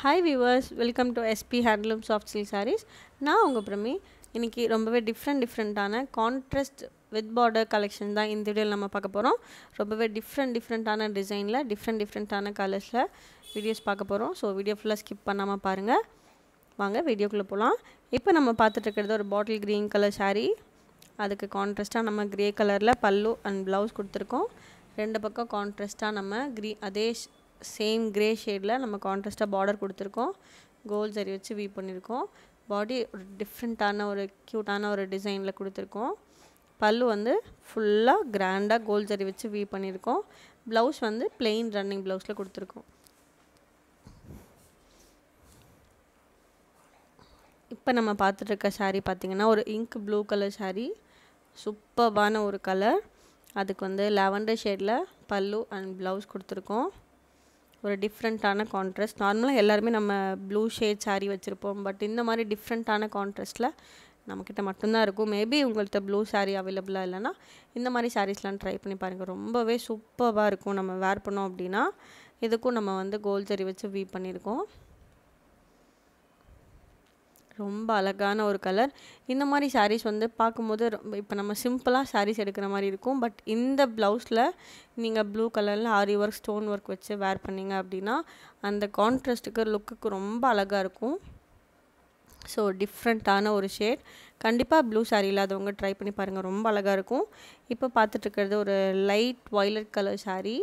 hi viewers welcome to SP handloom soft silk sarees நான் உங்கள் பிரமி இன்றைக்கி ரொம்பவே டிஃப்ரெண்ட் டிஃப்ரெண்ட்டான கான்ட்ராஸ்ட் வித் பார்டர் கலெக்ஷன் தான் இந்த வீடியோவில் நம்ம பார்க்க போகிறோம் ரொம்பவே டிஃப்ரெண்ட் டிஃப்ரெண்ட்டான டிசைனில் டிஃப்ரெண்ட் டிஃப்ரெண்ட்டான கலர்ஸில் வீடியோஸ் பார்க்க போகிறோம் ஸோ வீடியோ ஃபுல்லாக ஸ்கிப் பண்ணாமல் பாருங்கள் வாங்க வீடியோக்குள்ளே போகலாம் இப்போ நம்ம பார்த்துட்டு இருக்கிறது ஒரு பாட்டில் க்ரீன் கலர் saree அதுக்கு கான்ட்ராஸ்ட்டாக நம்ம க்ரே கலரில் பல்லு அண்ட் ப்ளவுஸ் கொடுத்துருக்கோம் ரெண்டு பக்கம் கான்ட்ராஸ்ட்டாக நம்ம க்ரீ அதே சேம் க்ரே ஷேடில் நம்ம கான்ட்ராஸ்ட்டாக பார்டர் கொடுத்துருக்கோம் கோல் சரி வச்சு வீ பண்ணியிருக்கோம் பாடி ஒரு டிஃப்ரெண்ட்டான ஒரு க்யூட்டான ஒரு டிசைனில் கொடுத்துருக்கோம் பல்லு வந்து ஃபுல்லாக கிராண்டாக கோல் ஜரி வச்சு வீ பண்ணியிருக்கோம் ப்ளவுஸ் வந்து plain ரன்னிங் ப்ளவுஸில் கொடுத்துருக்கோம் இப்போ நம்ம பார்த்துட்டு இருக்க saree பார்த்தீங்கன்னா ஒரு இங்க் ப்ளூ கலர் saree சூப்பர்பான ஒரு கலர் அதுக்கு வந்து லாவெண்டர் ஷேடில் பல்லு அண்ட் ப்ளவுஸ் கொடுத்துருக்கோம் ஒரு டிஃப்ரெண்ட்டான கான்ட்ராஸ்ட் நார்மலாக எல்லாருமே நம்ம ப்ளூ ஷேட் saree வச்சுருப்போம் பட் இந்த மாதிரி டிஃப்ரெண்ட்டான கான்ட்ராஸ்ட்டில் நம்மக்கிட்ட மட்டும்தான் இருக்கும் மேபி உங்கள்கிட்ட ப்ளூ saree அவைலபிளாக இல்லைன்னா இந்த மாதிரி சாரீஸ்லாம் ட்ரை பண்ணி பாருங்கள் ரொம்பவே சூப்பராக இருக்கும் நம்ம வேர் பண்ணோம் அப்படின்னா இதுக்கும் நம்ம வந்து கோல் ஜரி வச்சு வீ பண்ணியிருக்கோம் ரொம்ப அழகான ஒரு கலர் இந்த மாதிரி சாரீஸ் வந்து பார்க்கும்போது ரொம்ப இப்போ நம்ம சிம்பிளாக சாரீஸ் எடுக்கிற மாதிரி இருக்கும் பட் இந்த ப்ளவுஸில் நீங்கள் ப்ளூ கலரில் ஆரி ஒர்க் ஸ்டோன் ஒர்க் வச்சு வேர் பண்ணீங்க அப்படின்னா அந்த கான்ட்ராஸ்ட்டுக்கு லுக்குக்கு ரொம்ப அழகாக இருக்கும் ஸோ டிஃப்ரெண்ட்டான ஒரு ஷேட் கண்டிப்பாக ப்ளூ சாரீ இல்லாதவங்க ட்ரை பண்ணி பாருங்கள் ரொம்ப அழகாக இருக்கும் இப்போ பார்த்துட்டு இருக்கிறது ஒரு லைட் வயலட் கலர் saree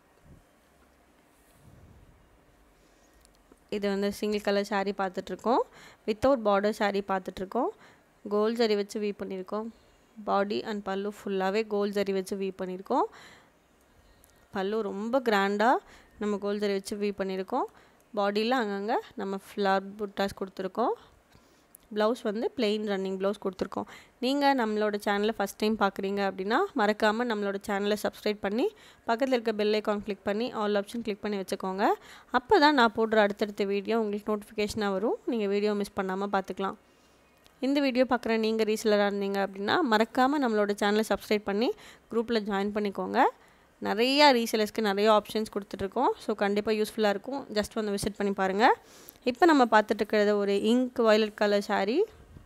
இது வந்து சிங்கிள் கலர் saree பார்த்துட்ருக்கோம் வித்தவுட் பார்டர் saree பார்த்துட்ருக்கோம் கோல் ஜரி வச்சு வீ பண்ணியிருக்கோம் பாடி அண்ட் பல்லு ஃபுல்லாகவே கோல் ஜரி வச்சு வீ பண்ணியிருக்கோம் பல்லு ரொம்ப கிராண்டாக நம்ம கோல் ஜரி வச்சு வீ பண்ணியிருக்கோம் பாடியில் அங்கங்கே நம்ம ஃப்ளார் புட்டாஸ் கொடுத்துருக்கோம் ப்ளவுஸ் வந்து plain ரன்னிங் ப்ளவுஸ் கொடுத்துருக்கோம் நீங்கள் நம்மளோட சேனலை ஃபஸ்ட் டைம் பார்க்குறீங்க அப்படின்னா மறக்காமல் நம்மளோட சேனலை சப்ஸ்கிரைப் பண்ணி பக்கத்தில் இருக்க பெல் ஐக்கான் கிளிக் பண்ணி ஆல் ஆப்ஷன் கிளிக் பண்ணி வச்சுக்கோங்க அப்போ தான் நான் போடுற அடுத்தடுத்த வீடியோ உங்களுக்கு நோட்டிஃபிகேஷனாக வரும் நீங்கள் வீடியோ மிஸ் பண்ணாமல் பார்த்துக்கலாம் இந்த வீடியோ பார்க்குற நீங்கள் ரீசலராக இருந்தீங்க அப்படின்னா மறக்காமல் நம்மளோட சேனலை சப்ஸ்கிரைப் பண்ணி குரூப்பில் ஜாயின் பண்ணிக்கோங்க நிறையா ரீசேலர்ஸ்க்கு நிறைய ஆப்ஷன்ஸ் கொடுத்துட்ருக்கோம் ஸோ கண்டிப்பாக யூஸ்ஃபுல்லாக இருக்கும் ஜஸ்ட் வந்து விசிட் பண்ணி பாருங்கள் இப்போ நம்ம பார்த்துட்டு இருக்கிறது ஒரு ink violet colour saree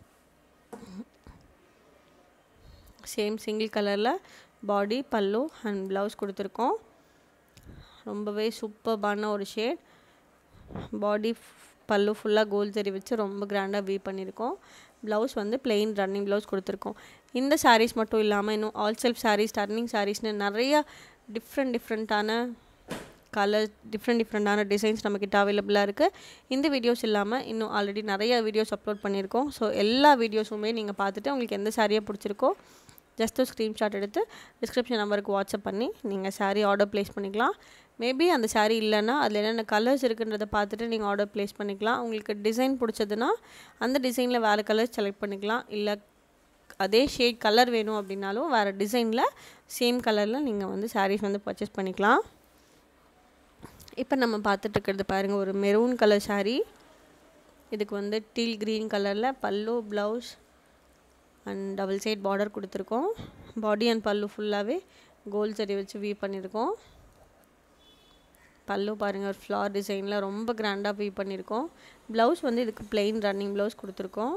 same single கலரில் பாடி பல்லு அண்ட் ப்ளவுஸ் கொடுத்துருக்கோம் ரொம்பவே சூப்பர்பான ஒரு ஷேட் பாடி பல்லு ஃபுல்லாக கோல் ஜரி வச்சு ரொம்ப கிராண்டாக வீ பண்ணியிருக்கோம் ப்ளவுஸ் வந்து plain ரன்னிங் ப்ளவுஸ் கொடுத்துருக்கோம் இந்த sarees மட்டும் இல்லாமல் இன்னும் ஆல் செல்ஃப் sarees டர்னிங் சாரீஸ்னு நிறையா டிஃப்ரெண்ட் டிஃப்ரெண்ட்டான கலர் டிஃப்ரெண்ட் டிஃப்ரெண்ட்டான டிசைன்ஸ் நம்மக்கிட்ட அவைலபிளாக இருக்குது இந்த வீடியோஸ் இல்லாமல் இன்னும் ஆல்ரெடி நிறைய வீடியோஸ் அப்லோட் பண்ணியிருக்கோம் ஸோ எல்லா வீடியோஸுமே நீங்கள் பார்த்துட்டு உங்களுக்கு எந்த சாரியாக பிடிச்சிருக்கோ ஜஸ்ட் ஒரு ஸ்க்ரீன்ஷாட் எடுத்து டிஸ்கிரிப்ஷன் நம்பருக்கு வாட்ஸ்அப் பண்ணி நீங்கள் saree ஆர்டர் ப்ளேஸ் பண்ணிக்கலாம் மேபி அந்த saree இல்லைன்னா அதில் என்னென்ன கலர்ஸ் இருக்குன்றதை பார்த்துட்டு நீங்கள் ஆர்டர் ப்ளேஸ் பண்ணிக்கலாம் உங்களுக்கு டிசைன் பிடிச்சதுன்னா அந்த டிசைனில் வேறு கலர்ஸ் செலக்ட் பண்ணிக்கலாம் இல்லை அதே ஷேட் கலர் வேணும் அப்படின்னாலும் வேறு டிசைனில் சேம் கலரில் நீங்கள் வந்து சாரீஸ் வந்து பர்ச்சேஸ் பண்ணிக்கலாம் இப்போ நம்ம பார்த்துட்டு இருக்கிறது பாருங்கள் ஒரு மெரூன் கலர் saree இதுக்கு வந்து டீல் க்ரீன் கலரில் pallu blouse and double side border கொடுத்துருக்கோம் பாடி அண்ட் பல்லு ஃபுல்லாகவே கோல் சரி வச்சு வீ பண்ணியிருக்கோம் பல்லு பாருங்கள் ஒரு ஃப்ளார் டிசைனில் ரொம்ப கிராண்டாக வீ பண்ணியிருக்கோம் ப்ளவுஸ் வந்து இதுக்கு plain ரன்னிங் ப்ளவுஸ் கொடுத்துருக்கோம்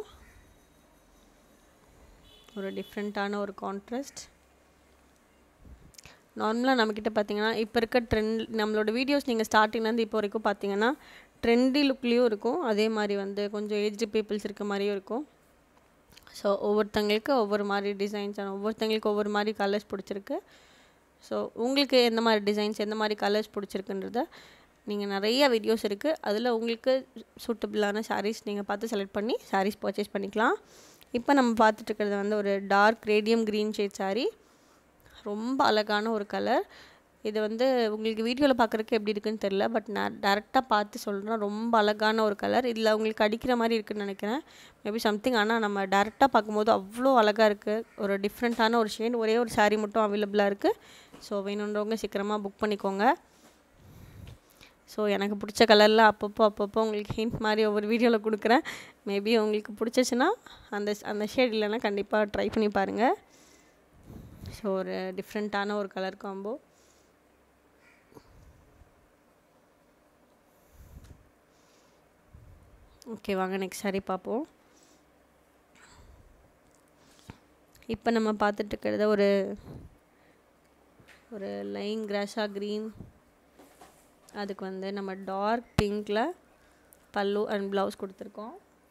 ஒரு டிஃப்ரெண்ட்டான ஒரு கான்ட்ராஸ்ட் நார்மலாக நம்மக்கிட்ட பார்த்தீங்கன்னா இப்போ இருக்க ட்ரெண்ட் நம்மளோட வீடியோஸ் நீங்கள் ஸ்டார்டிங்லேருந்து இப்போ வரைக்கும் பார்த்தீங்கன்னா ட்ரெண்டி லுக்லேயும் இருக்கும் அதே மாதிரி வந்து கொஞ்சம் ஏஜ்டு பீப்புள்ஸ் இருக்க மாதிரியும் இருக்கும் ஸோ ஒவ்வொருத்தங்களுக்கு ஒவ்வொரு மாதிரி டிசைன்ஸ் ஒவ்வொருத்தங்களுக்கு ஒவ்வொரு மாதிரி கலர்ஸ் பிடிச்சிருக்கு ஸோ உங்களுக்கு எந்த மாதிரி டிசைன்ஸ் எந்த மாதிரி கலர்ஸ் பிடிச்சிருக்குன்றத நீங்கள் நிறைய வீடியோஸ் இருக்குது அதில் உங்களுக்கு சூட்டபிளான sarees நீங்கள் பார்த்து செலக்ட் பண்ணி sarees பர்ச்சேஸ் பண்ணிக்கலாம் இப்போ நம்ம பார்த்துட்டு இருக்கிறது வந்து ஒரு dark radium green shade saree ரொம்ப அழகான ஒரு கலர் இது வந்து உங்களுக்கு வீடியோவில் பார்க்குறதுக்கு எப்படி இருக்குன்னு தெரில பட் நான் டேரெக்டாக பார்த்து சொல்கிறேன் ரொம்ப அழகான ஒரு கலர் இதில் உங்களுக்கு அடிக்கிற மாதிரி இருக்குன்னு நினைக்கிறேன் மேபி சம்திங் ஆனால் நம்ம டேரெக்டாக பார்க்கும்போது அவ்வளோ அழகாக இருக்குது ஒரு டிஃப்ரெண்ட்டான ஒரு ஷேட் ஒரே ஒரு saree மட்டும் அவைலபிளாக இருக்குது ஸோ வேணுன்றவங்க சீக்கிரமாக புக் பண்ணிக்கோங்க ஸோ எனக்கு பிடிச்ச கலரில் அப்பப்போ அப்பப்போ உங்களுக்கு ஹிண்ட் மாதிரி ஒவ்வொரு வீடியோவில் கொடுக்குறேன் மேபி உங்களுக்கு பிடிச்சிச்சுன்னா அந்த அந்த ஷேட் இல்லைன்னா கண்டிப்பாக ட்ரை பண்ணி பாருங்கள் ஸோ ஒரு டிஃப்ரெண்ட்டான ஒரு கலர் காம்போ ஓகே வாங்க நெக்ஸ்ட் சாரி பார்ப்போம் இப்போ நம்ம பார்த்துட்டு இருக்கிறது ஒரு ஒரு லைன் கிராஷா க்ரீன் அதுக்கு வந்து நம்ம டார்க் பிங்க்கில் பல்லு அண்ட் ப்ளவுஸ் கொடுத்துருக்கோம்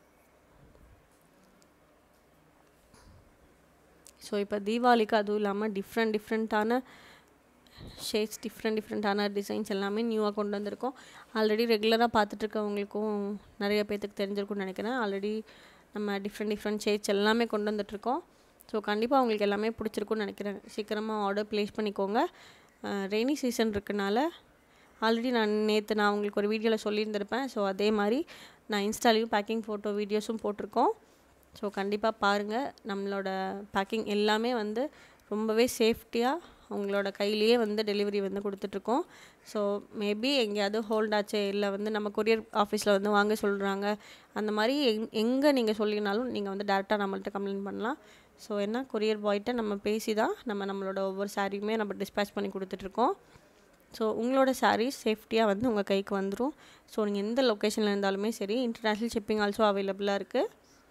ஸோ இப்போ தீபாவளிக்கு அதுவும் இல்லாமல் டிஃப்ரெண்ட் டிஃப்ரெண்ட்டான ஷேட்ஸ் டிஃப்ரெண்ட் டிஃப்ரெண்ட்டான டிசைன்ஸ் எல்லாமே நியூவாக கொண்டு வந்திருக்கோம் ஆல்ரெடி ரெகுலராக பார்த்துட்ருக்கவங்களுக்கும் நிறைய பேர்த்துக்கு தெரிஞ்சிருக்கும்னு நினைக்கிறேன் ஆல்ரெடி நம்ம டிஃப்ரெண்ட் டிஃப்ரெண்ட் ஷேட்ஸ் எல்லாமே கொண்டு வந்துட்ருக்கோம் ஸோ கண்டிப்பாக உங்களுக்கு எல்லாமே பிடிச்சிருக்குன்னு நினைக்கிறேன் சீக்கிரமாக ஆர்டர் ப்ளேஸ் பண்ணிக்கோங்க ரெய்னி சீசன் இருக்கனால ஆல்ரெடி நான் நேற்று நான் உங்களுக்கு ஒரு வீடியோவில் சொல்லியிருந்திருப்பேன் ஸோ அதே மாதிரி நான் இன்ஸ்டாலையும் பேக்கிங் ஃபோட்டோ வீடியோஸும் போட்டிருக்கோம் ஸோ கண்டிப்பாக பாருங்கள் நம்மளோட பேக்கிங் எல்லாமே வந்து ரொம்பவே சேஃப்டியாக உங்களோட கையிலேயே வந்து டெலிவரி வந்து கொடுத்துட்ருக்கோம் ஸோ மேபி எங்கேயாவது ஹோல்ட் ஆச்சு இல்லை வந்து நம்ம கொரியர் ஆஃபீஸில் வந்து வாங்க சொல்கிறாங்க அந்த மாதிரி எங் எங்கே நீங்கள் சொல்லினாலும் நீங்கள் வந்து டேரெக்டாக நம்மள்ட்ட கம்ப்ளைண்ட் பண்ணலாம் ஸோ என்ன கொரியர் பாய்கிட்ட நம்ம பேசி தான் நம்ம நம்மளோட ஒவ்வொரு சாரியுமே நம்ம டிஸ்பேச் பண்ணி கொடுத்துட்ருக்கோம் ஸோ உங்களோட சாரீஸ் சேஃப்டியாக வந்து உங்கள் கைக்கு வந்துடும் ஸோ நீங்கள் எந்த லொக்கேஷனில் இருந்தாலுமே சரி இன்டர்நேஷ்னல் ஷிப்பிங் ஆல்சோ அவைலபிளாக இருக்குது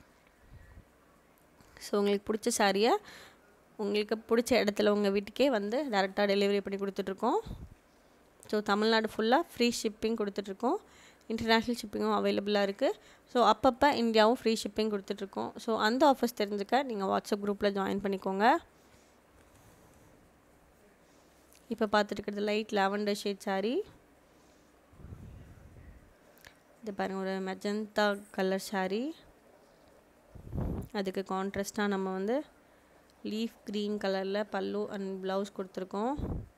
ஸோ உங்களுக்கு பிடிச்ச சாரியை உங்களுக்கு பிடிச்ச இடத்துல உங்கள் வீட்டுக்கே வந்து டேரெக்டாக டெலிவரி பண்ணி கொடுத்துட்ருக்கோம் ஸோ தமிழ்நாடு ஃபுல்லாக ஃப்ரீ ஷிப்பிங் கொடுத்துட்ருக்கோம் இன்டர்நேஷ்னல் ஷிப்பிங்கும் அவைலபிளாக இருக்குது ஸோ அப்பப்போ இந்தியாவும் ஃப்ரீ ஷிப்பிங் கொடுத்துட்ருக்கோம் ஸோ அந்த ஆஃபர்ஸ் தெரிஞ்சுக்க நீங்கள் வாட்ஸ்அப் குரூப்பில் ஜாயின் பண்ணிக்கோங்க இப்போ பார்த்துட்டு இருக்கிறது லைட் லாவெண்டர் ஷேட் சாரி இது பாருங்கள் ஒரு மெஜந்தா கலர் சாரி அதுக்கு கான்ட்ராஸ்ட்டாக நம்ம வந்து லீஃப் க்ரீன் கலரில் பல்லு அண்ட் ப்ளவுஸ் கொடுத்துருக்கோம்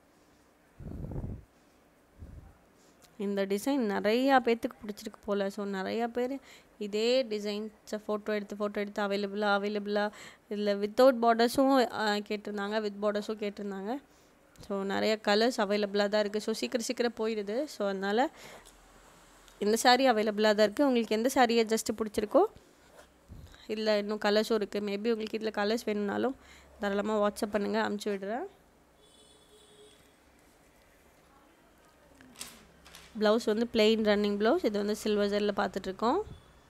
இந்த டிசைன் நிறையா பேர்த்துக்கு பிடிச்சிருக்கு போல் ஸோ நிறையா பேர் இதே டிசைன்ஸை ஃபோட்டோ எடுத்து ஃபோட்டோ எடுத்து அவைலபிளாக அவைலபிளாக இதில் வித்தவுட் பார்டர்ஸும் கேட்டிருந்தாங்க வித் பார்டர்ஸும் கேட்டிருந்தாங்க ஸோ நிறைய கலர்ஸ் அவைலபிளாக தான் இருக்குது ஸோ சீக்கிரம் சீக்கிரம் போயிடுது ஸோ அதனால் இந்த சாரீ அவைலபிளாக தான் இருக்குது உங்களுக்கு எந்த சாரியை ஜஸ்ட்டு பிடிச்சிருக்கோ இல்லை இன்னும் கலர்ஸும் இருக்குது மேபி உங்களுக்கு இதில் கலர்ஸ் வேணும்னாலும் தாராளமாக வாட்ஸ்அப் பண்ணுங்கள் அமுச்சு விடுறேன் ப்ளவுஸ் வந்து பிளெயின் ரன்னிங் ப்ளவுஸ் இது வந்து சில்வர் ஜெல்லில் பார்த்துட்ருக்கோம்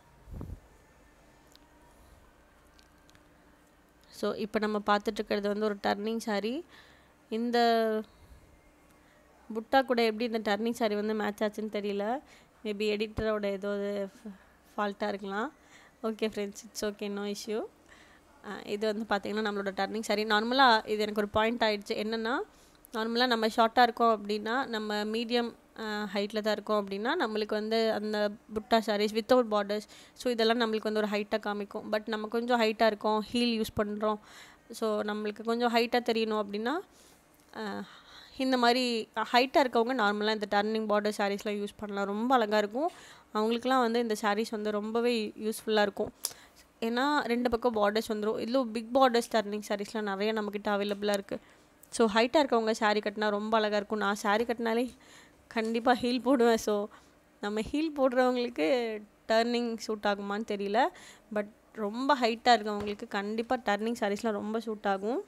ஸோ இப்போ நம்ம பார்த்துட்ருக்கிறது வந்து ஒரு டர்னிங் சாரீ இந்த புட்டா கூட எப்படி இந்த டர்னிங் சாரீ வந்து மேட்ச் ஆச்சுன்னு தெரியல மேபி எடிட்டரோட ஏதோ ஃபால்ட்டாக இருக்கலாம் okay friends it's okay no issue இது வந்து பார்த்திங்கன்னா நம்மளோட டர்னிங் சாரி நார்மலாக இது எனக்கு ஒரு பாயிண்ட் ஆகிடுச்சு என்னென்னா நார்மலாக நம்ம ஷார்ட்டாக இருக்கோம் அப்படின்னா நம்ம மீடியம் ஹைட்டில் தான் இருக்கோம் அப்படின்னா நம்மளுக்கு வந்து அந்த புட்டா சாரீஸ் வித்தவுட் பார்டர்ஸ் ஸோ இதெல்லாம் நம்மளுக்கு வந்து ஒரு ஹைட்டாக காமிக்கும் பட் நம்ம கொஞ்சம் ஹைட்டாக இருக்கோம் ஹீல் யூஸ் பண்ணுறோம் ஸோ நம்மளுக்கு கொஞ்சம் ஹைட்டாக தெரியணும் அப்படின்னா இந்த மாதிரி ஹைட்டாக இருக்கவங்க நார்மலாக இந்த டர்னிங் பார்டர் சாரீஸ்லாம் யூஸ் பண்ணலாம் ரொம்ப அழகாக இருக்கும் அவங்களுக்குலாம் வந்து இந்த சாரீஸ் வந்து ரொம்பவே யூஸ்ஃபுல்லாக இருக்கும் ஏன்னா ரெண்டு பக்கம் பார்டர்ஸ் வந்துடும் இதில் பிக் பார்டர்ஸ் டர்னிங் சாரீஸ்லாம் நிறைய நம்மக்கிட்ட அவைலபிளாக இருக்குது ஸோ ஹைட்டாக இருக்கவங்க சாரீ கட்டினா ரொம்ப அழகாக இருக்கும் நான் சாரீ கட்டினாலே கண்டிப்பாக ஹீல் போடுவேன் ஸோ நம்ம ஹீல் போடுறவங்களுக்கு டர்னிங் சூட் ஆகுமான்னு தெரியல பட் ரொம்ப ஹைட்டாக இருக்கவங்களுக்கு கண்டிப்பாக டர்னிங் சாரீஸ்லாம் ரொம்ப சூட் ஆகும்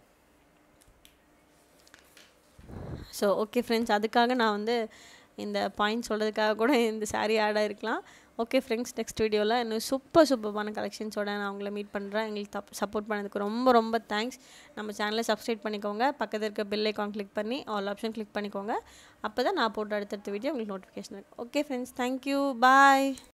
ஸோ ஓகே ஃப்ரெண்ட்ஸ் அதுக்காக நான் வந்து இந்த பாயிண்ட் சொல்கிறதுக்காக கூட இந்த சாரீ ஆட் ஆகிருக்கலாம் ஓகே ஃப்ரெண்ட்ஸ் நெக்ஸ்ட் வீடியோவில் இன்னும் சூப்பர் சூப்பரான கலெக்ஷன்ஸோட நான் உங்களை மீட் பண்ணுறேன் எங்களுக்கு தப் சப்போர்ட் பண்ணதுக்கு ரொம்ப ரொம்ப தேங்க்ஸ் நம்ம சேனலை சப்ஸ்கிரைப் பண்ணிக்கோங்க பக்கத்தில் இருக்க பெல் ஐக்கான் கிளிக் பண்ணி ஆல் ஆப்ஷன் கிளிக் பண்ணிக்கோங்க அப்போ தான் நான் போட்டு அடுத்தடுத்த வீடியோ உங்களுக்கு நோட்டிஃபிகேஷன் இருக்கும் ஓகே ஃப்ரெண்ட்ஸ் தேங்க்யூ பாய்